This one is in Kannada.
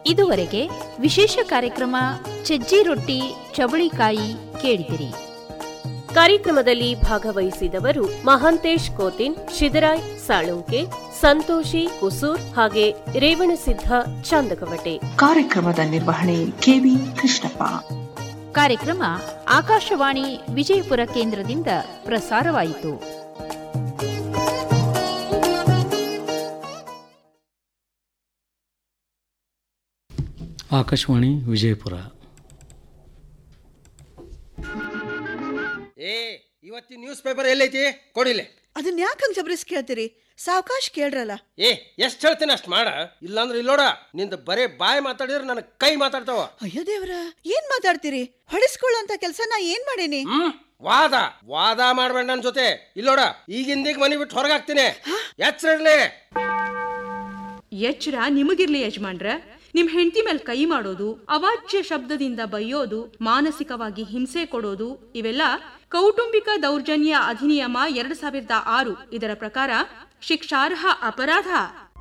ಇದುವರೆಗೆ ವಿಶೇಷ ಕಾರ್ಯಕ್ರಮ ಸಜ್ಜಿ ರೊಟ್ಟಿ ಚವಳಿಕಾಯಿ ಕೇಳಿದಿರಿ ಕಾರ್ಯಕ್ರಮದಲ್ಲಿ ಭಾಗವಹಿಸಿದವರು ಮಹಾಂತೇಶ್ ಕೋತಿನ್ ಶಿದರಾಯ್ ಸಾಳುಂಕೆ ಸಂತೋಷಿ ಕುಸೂರ್ ಹಾಗೆ ರೇವಣಸಿದ್ಧ ಚಂದಕವಟೆ ಕಾರ್ಯಕ್ರಮದ ನಿರ್ವಹಣೆ ಕೆವಿ ಕೃಷ್ಣಪ್ಪ ಕಾರ್ಯಕ್ರಮ ಆಕಾಶವಾಣಿ ವಿಜಯಪುರ ಕೇಂದ್ರದಿಂದ ಪ್ರಸಾರವಾಯಿತು ಆಕಾಶವಾಣಿ ವಿಜಯಪುರ ಏ ಇವತ್ತಿನ ನ್ಯೂಸ್ ಪೇಪರ್ ಎಲ್ಲೈತಿ ಕೊಡಿಲೆ ಅದನ್ನ ಯಾಕೆ ಹಂಗೆ ಜಬರಿಸ್ ಕೇಳ್ತೀರಿ ಸಾವಕಾಶ ಕೇಳ್ರಲ್ಲ ಏ ಎಷ್ಟು ಹೇಳ್ತೀನಿ ಅಷ್ಟು ಮಾಡ ಇಲ್ಲಾಂದ್ರೆ ಇಲ್ಲೋಡ ನಿಂದ ಬರೇ ಬಾಯಿ ಮಾತಾಡಿದ್ರೆ ನನ್ನ ಕೈ ಮಾತಾಡ್ತಾವ ಅಯ್ಯೋ ದೇವ್ರ ಏನ್ ಮಾತಾಡ್ತೀರಿ ಹೊಡಿಸ್ಕೊಳ್ಳೋಂತ ಕೆಲಸ ನಾ ಏನ್ ಮಾಡೇನಿ ಹ್ಮ್ ವಾದ ವಾದ ಮಾಡ್ಬೇಡ ನನ್ನ ಜೊತೆ ಇಲ್ಲೋಡ ಈಗಿಂದೀಗ ಮನೆ ಬಿಟ್ಟು ಹೊರಗಾಗ್ತೀನಿ ಎಚ್ಚರ ಇರ್ಲಿ ಎಚ್ಚರ ನಿಮಗಿರ್ಲಿ ಯಜಮಾನ್ರ ನಿಮ್ ಹೆಂಡತಿ ಮೇಲೆ ಕೈ ಮಾಡೋದು ಅವಾಚ್ಯ ಶಬ್ದದಿಂದ ಬೈಯೋದು ಮಾನಸಿಕವಾಗಿ ಹಿಂಸೆ ಕೊಡೋದು ಇವೆಲ್ಲ ಕೌಟುಂಬಿಕ ದೌರ್ಜನ್ಯ ಅಧಿನಿಯಮ ಎರಡ್ ಸಾವಿರದ ಆರು ಇದರ ಪ್ರಕಾರ ಶಿಕ್ಷಾರ್ಹ ಅಪರಾಧ